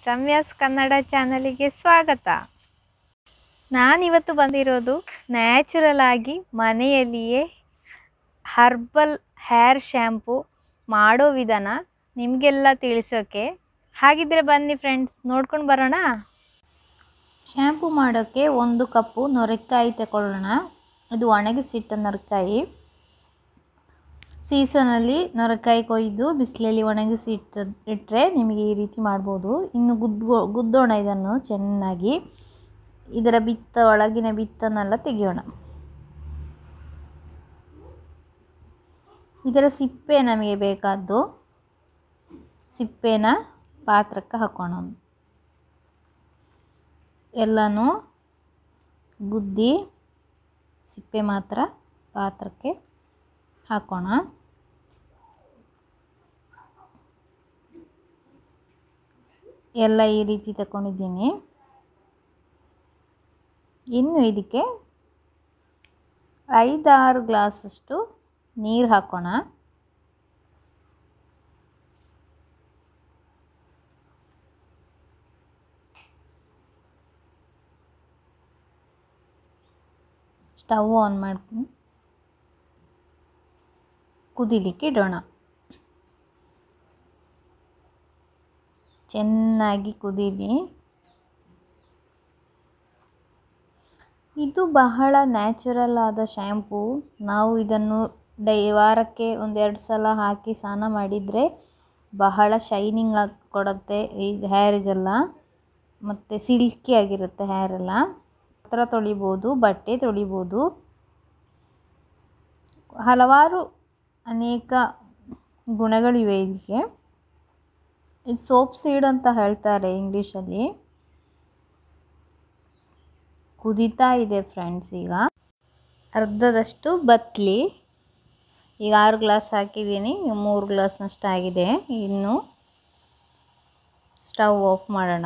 ರಮ್ಯಾಸ್ ಕನ್ನಡ ಚಾನಲಿಗೆ ಸ್ವಾಗತ ನಾನಿವತ್ತು ಬಂದಿರೋದು ನ್ಯಾಚುರಲ್ ಆಗಿ ಮನೆಯಲ್ಲಿಯೇ ಹರ್ಬಲ್ ಹೇರ್ ಶ್ಯಾಂಪು ಮಾಡೋ ವಿಧಾನ ನಿಮಗೆಲ್ಲ ತಿಳಿಸೋಕ್ಕೆ ಹಾಗಿದ್ರೆ ಬನ್ನಿ ಫ್ರೆಂಡ್ಸ್ ನೋಡ್ಕೊಂಡು ಬರೋಣ ಶ್ಯಾಂಪು ಮಾಡೋಕ್ಕೆ ಒಂದು ಕಪ್ಪು ನೊರೆಕಾಯಿ ತಗೊಳ್ಳೋಣ ಇದು ಒಣಗಿಸಿಟ್ಟ ನೊರೆಕಾಯಿ ಸೀಸನಲ್ಲಿ ನೊರೆಕಾಯಿ ಕೊಯ್ದು ಬಿಸಿಲಲ್ಲಿ ಒಣಗಿಸಿ ಇಟ್ಟ ಇಟ್ಟರೆ ನಿಮಗೆ ಈ ರೀತಿ ಮಾಡ್ಬೋದು ಇನ್ನು ಗುದ್ದೋ ಗುದ್ದೋಣ ಇದನ್ನು ಚೆನ್ನಾಗಿ ಇದರ ಬಿತ್ತ ಒಳಗಿನ ಬಿತ್ತನೆಲ್ಲ ತೆಗೆಯೋಣ ಇದರ ಸಿಪ್ಪೆ ನಮಗೆ ಬೇಕಾದ್ದು ಸಿಪ್ಪೆನ ಪಾತ್ರಕ್ಕೆ ಹಾಕೋಣ ಎಲ್ಲನೂ ಗುದ್ದಿ ಸಿಪ್ಪೆ ಮಾತ್ರ ಪಾತ್ರಕ್ಕೆ ಹಾಕೋಣ ಎಲ್ಲ ಈ ರೀತಿ ತಗೊಂಡಿದ್ದೀನಿ ಇನ್ನು ಇದಕ್ಕೆ ಐದಾರು ಗ್ಲಾಸಷ್ಟು ನೀರು ಹಾಕೋಣ ಸ್ಟವ್ ಆನ್ ಮಾಡ್ಕೊಂಡು ಕುದಿಲಿಕ್ಕೆ ಇಡೋಣ ಚೆನ್ನಾಗಿ ಕುದೀಲಿ ಇದು ಬಹಳ ನ್ಯಾಚುರಲ್ ಆದ ಶ್ಯಾಂಪು ನಾವು ಇದನ್ನು ಡೈ ವಾರಕ್ಕೆ ಒಂದೆರಡು ಸಲ ಹಾಕಿ ಸ್ನಾನ ಮಾಡಿದರೆ ಬಹಳ ಶೈನಿಂಗ್ ಆಗಿ ಕೊಡುತ್ತೆ ಈ ಹೇರಿಗೆಲ್ಲ ಮತ್ತು ಸಿಲ್ಕಿ ಆಗಿರುತ್ತೆ ಹೇರೆಲ್ಲ ಹತ್ರ ತೊಳಿಬೋದು ಬಟ್ಟೆ ತೊಳಿಬೋದು ಹಲವಾರು ಅನೇಕ ಗುಣಗಳಿವೆ ಇದಕ್ಕೆ ಇದು ಸೋಪ್ ಸೀಡ್ ಅಂತ ಹೇಳ್ತಾರೆ ಇಂಗ್ಲೀಷಲ್ಲಿ ಕುದೀತಾ ಇದೆ ಫ್ರೆಂಡ್ಸ್ ಈಗ ಅರ್ಧದಷ್ಟು ಬತ್ಲಿ ಈಗ ಆರು ಗ್ಲಾಸ್ ಹಾಕಿದ್ದೀನಿ ಮೂರು ಗ್ಲಾಸ್ನಷ್ಟು ಆಗಿದೆ ಇನ್ನು ಸ್ಟವ್ ಆಫ್ ಮಾಡೋಣ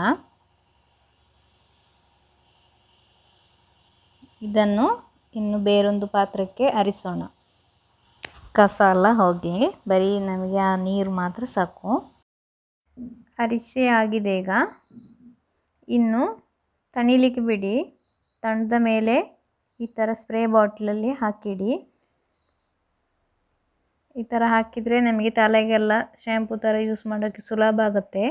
ಇದನ್ನು ಇನ್ನು ಬೇರೊಂದು ಪಾತ್ರಕ್ಕೆ ಅರಿಸೋಣ ಕಸ ಎಲ್ಲ ಹೋಗಿ ಬರೀ ನಮಗೆ ಆ ನೀರು ಮಾತ್ರ ಸಾಕು ಅರಿಸಿ ಆಗಿದೆ ಈಗ ಇನ್ನು ತಣಿಲಿಕ್ಕೆ ಬಿಡಿ ತಣ್ಣದ ಮೇಲೆ ಈ ಥರ ಸ್ಪ್ರೇ ಬಾಟ್ಲಲ್ಲಿ ಹಾಕಿಡಿ ಈ ಥರ ಹಾಕಿದರೆ ನಮಗೆ ತಲೆಗೆಲ್ಲ ಶ್ಯಾಂಪು ಥರ ಯೂಸ್ ಮಾಡೋಕ್ಕೆ ಸುಲಭ ಆಗುತ್ತೆ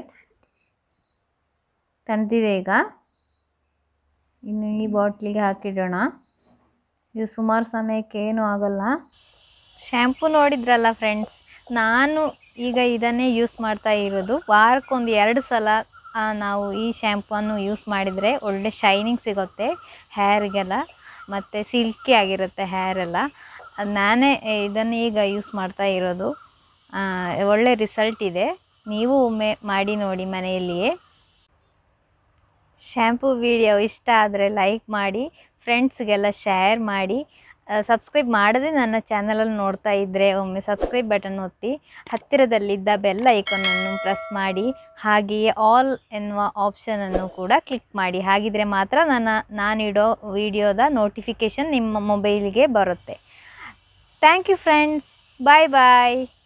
ತಣ್ಣದಿದೆ ಈಗ ಇನ್ನು ಈ ಬಾಟ್ಲಿಗೆ ಹಾಕಿಡೋಣ ಇದು ಸುಮಾರು ಸಮಯಕ್ಕೆ ಏನೂ ಆಗೋಲ್ಲ ಶ್ಯಾಂಪು ನೋಡಿದ್ರಲ್ಲ ಫ್ರೆಂಡ್ಸ್ ನಾನು ಈಗ ಇದನ್ನೇ ಯೂಸ್ ಮಾಡ್ತಾ ಇರೋದು ವಾರಕ್ಕೊಂದು ಎರಡು ಸಲ ನಾವು ಈ ಶ್ಯಾಂಪನ್ನು ಯೂಸ್ ಮಾಡಿದರೆ ಒಳ್ಳೆ ಶೈನಿಂಗ್ ಸಿಗುತ್ತೆ ಹೇರಿಗೆಲ್ಲ ಮತ್ತು ಸಿಲ್ಕಿ ಆಗಿರುತ್ತೆ ಹೇರೆಲ್ಲ ನಾನೇ ಇದನ್ನು ಈಗ ಯೂಸ್ ಮಾಡ್ತಾ ಇರೋದು ಒಳ್ಳೆ ರಿಸಲ್ಟ್ ಇದೆ ನೀವು ಒಮ್ಮೆ ಮಾಡಿ ನೋಡಿ ಮನೆಯಲ್ಲಿಯೇ ಶ್ಯಾಂಪು ವಿಡಿಯೋ ಇಷ್ಟ ಆದರೆ ಲೈಕ್ ಮಾಡಿ ಫ್ರೆಂಡ್ಸ್ಗೆಲ್ಲ ಶೇರ್ ಮಾಡಿ ಸಬ್ಸ್ಕ್ರೈಬ್ ಮಾಡದೆ ನನ್ನ ಚಾನಲಲ್ಲಿ ನೋಡ್ತಾ ಇದ್ದರೆ ಒಮ್ಮೆ ಸಬ್ಸ್ಕ್ರೈಬ್ ಬಟನ್ ಒತ್ತಿ ಹತ್ತಿರದಲ್ಲಿದ್ದ ಬೆಲ್ ಐಕನನ್ನು ಪ್ರೆಸ್ ಮಾಡಿ ಹಾಗೆಯೇ ಆಲ್ ಎನ್ನುವ ಆಪ್ಷನನ್ನು ಕೂಡ ಕ್ಲಿಕ್ ಮಾಡಿ ಹಾಗಿದ್ರೆ ಮಾತ್ರ ನನ್ನ ನಾನಿಡೋ ವಿಡಿಯೋದ ನೋಟಿಫಿಕೇಷನ್ ನಿಮ್ಮ ಮೊಬೈಲಿಗೆ ಬರುತ್ತೆ thank you friends bye bye